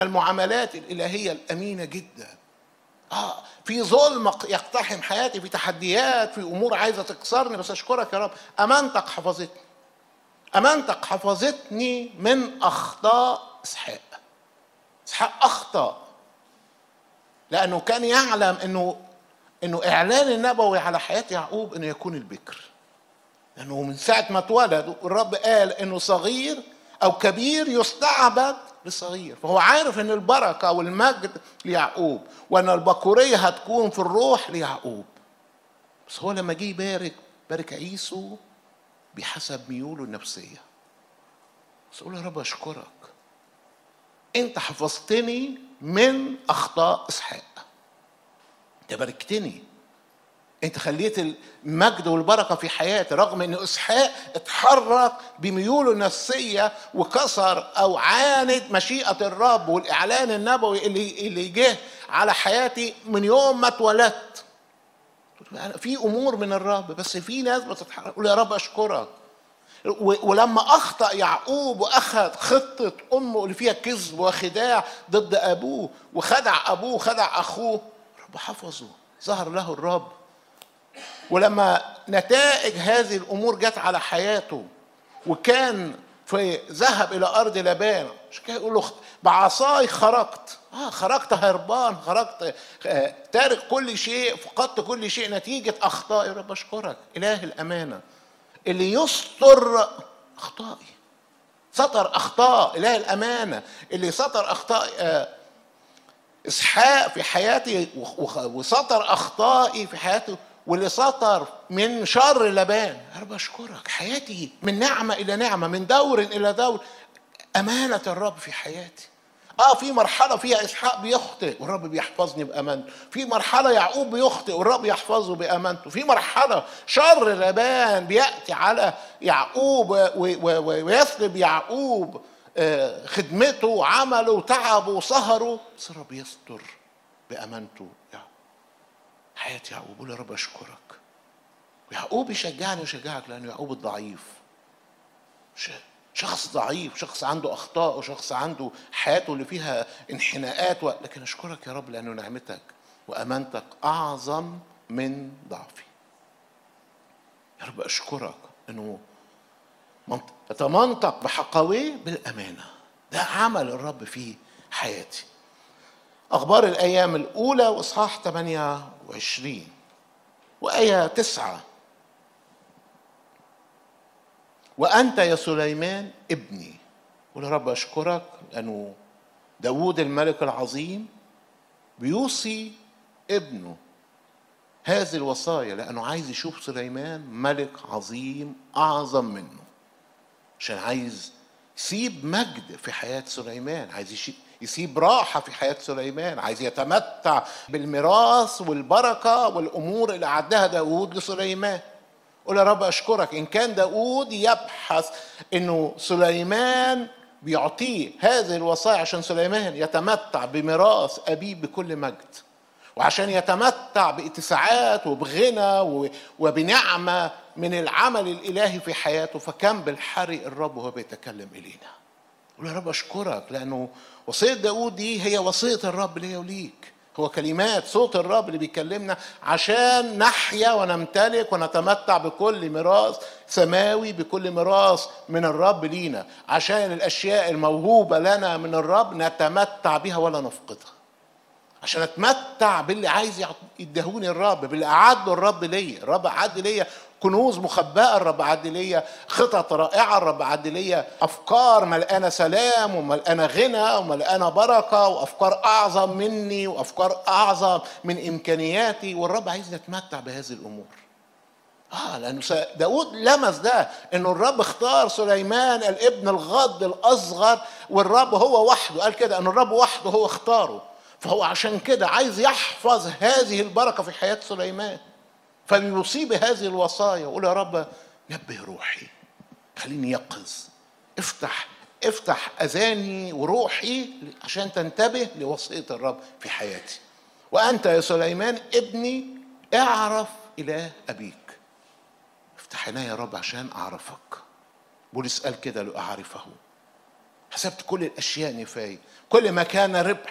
المعاملات الإلهية الأمينة جدا آه في ظلم يقتحم حياتي في تحديات في أمور عايزة تكسرني بس أشكرك يا رب أمانتك حفظتني أمانتك حفظتني من أخطاء إسحاق إسحاق أخطأ لأنه كان يعلم أنه أنه إعلان النبوي على حياة يعقوب أنه يكون البكر لأنه من ساعة ما اتولد الرب قال أنه صغير أو كبير يستعبد لصغير فهو عارف أن البركة والمجد ليعقوب وأن البكورية هتكون في الروح ليعقوب بس هو لما جه يبارك بارك عيسو بحسب ميوله النفسية بس أقول يا رب أشكرك أنت حفظتني من أخطاء إسحاق أنت باركتني انت خليت المجد والبركه في حياتي رغم ان اسحاق اتحرك بميوله النفسيه وكسر او عاند مشيئه الرب والاعلان النبوي اللي اللي جه على حياتي من يوم ما اتولدت في امور من الرب بس في ناس بتتحرك قول يا رب اشكرك ولما اخطا يعقوب واخذ خطه امه اللي فيها كذب وخداع ضد ابوه وخدع ابوه وخدع اخوه رب حفظه ظهر له الرب ولما نتائج هذه الامور جت على حياته وكان في ذهب الى ارض لبان مش كده يقول له بعصاي خرجت اه خرجت هربان خرجت آه تارك كل شيء فقدت كل شيء نتيجه اخطائي رب اشكرك اله الامانه اللي يستر اخطائي ستر اخطاء اله الامانه اللي ستر اخطاء آه اسحاق في حياتي وستر اخطائي في حياته واللي سطر من شر لبان يا رب اشكرك حياتي من نعمه الى نعمه من دور الى دور امانه الرب في حياتي اه في مرحله فيها اسحاق بيخطئ والرب بيحفظني بامانته في مرحله يعقوب بيخطئ والرب يحفظه بامانته في مرحله شر لبان بياتي على يعقوب ويسلب يعقوب خدمته وعمله وتعبه وسهره بس الرب يستر بامانته يعقوب حياة يعقوب قول يا رب أشكرك يعقوب يشجعني ويشجعك لأنه يعقوب الضعيف شخص ضعيف شخص عنده أخطاء وشخص عنده حياته اللي فيها انحناءات و... لكن أشكرك يا رب لأنه نعمتك وأمانتك أعظم من ضعفي يا رب أشكرك أنه تمنطق بحقويه بالأمانة ده عمل الرب في حياتي أخبار الأيام الأولى وإصحاح 28 وآية تسعة وأنت يا سليمان ابني قول يا رب أشكرك لأنه داوود الملك العظيم بيوصي ابنه هذه الوصايا لأنه عايز يشوف سليمان ملك عظيم أعظم منه عشان عايز يسيب مجد في حياة سليمان عايز يشيب يسيب راحه في حياه سليمان عايز يتمتع بالميراث والبركه والامور اللي اعدها داود لسليمان قول يا رب اشكرك ان كان داود يبحث انه سليمان بيعطيه هذه الوصايا عشان سليمان يتمتع بميراث ابيه بكل مجد وعشان يتمتع باتساعات وبغنى وبنعمه من العمل الالهي في حياته فكم بالحري الرب وهو بيتكلم الينا قول يا رب اشكرك لانه وصيه داود دي هي وصيه الرب ليا وليك هو كلمات صوت الرب اللي بيكلمنا عشان نحيا ونمتلك ونتمتع بكل ميراث سماوي بكل ميراث من الرب لينا عشان الاشياء الموهوبه لنا من الرب نتمتع بها ولا نفقدها عشان اتمتع باللي عايز يدهوني الرب باللي اعده الرب ليا الرب اعد ليا كنوز مخبأة الرب عد ليا خطط رائعة الرب عد ليا أفكار ملقانة سلام وملقانة غنى وملقانة بركة وأفكار أعظم مني وأفكار أعظم من إمكانياتي والرب عايز نتمتع بهذه الأمور اه لانه داود لمس ده انه الرب اختار سليمان الابن الغض الاصغر والرب هو وحده قال كده ان الرب وحده هو اختاره فهو عشان كده عايز يحفظ هذه البركه في حياه سليمان فليصيب هذه الوصايا يقول يا رب نبه روحي خليني يقظ افتح افتح اذاني وروحي عشان تنتبه لوصيه الرب في حياتي وانت يا سليمان ابني اعرف اله ابيك افتح عيني يا رب عشان اعرفك بولس قال كده لاعرفه حسبت كل الاشياء نفايه كل ما كان ربح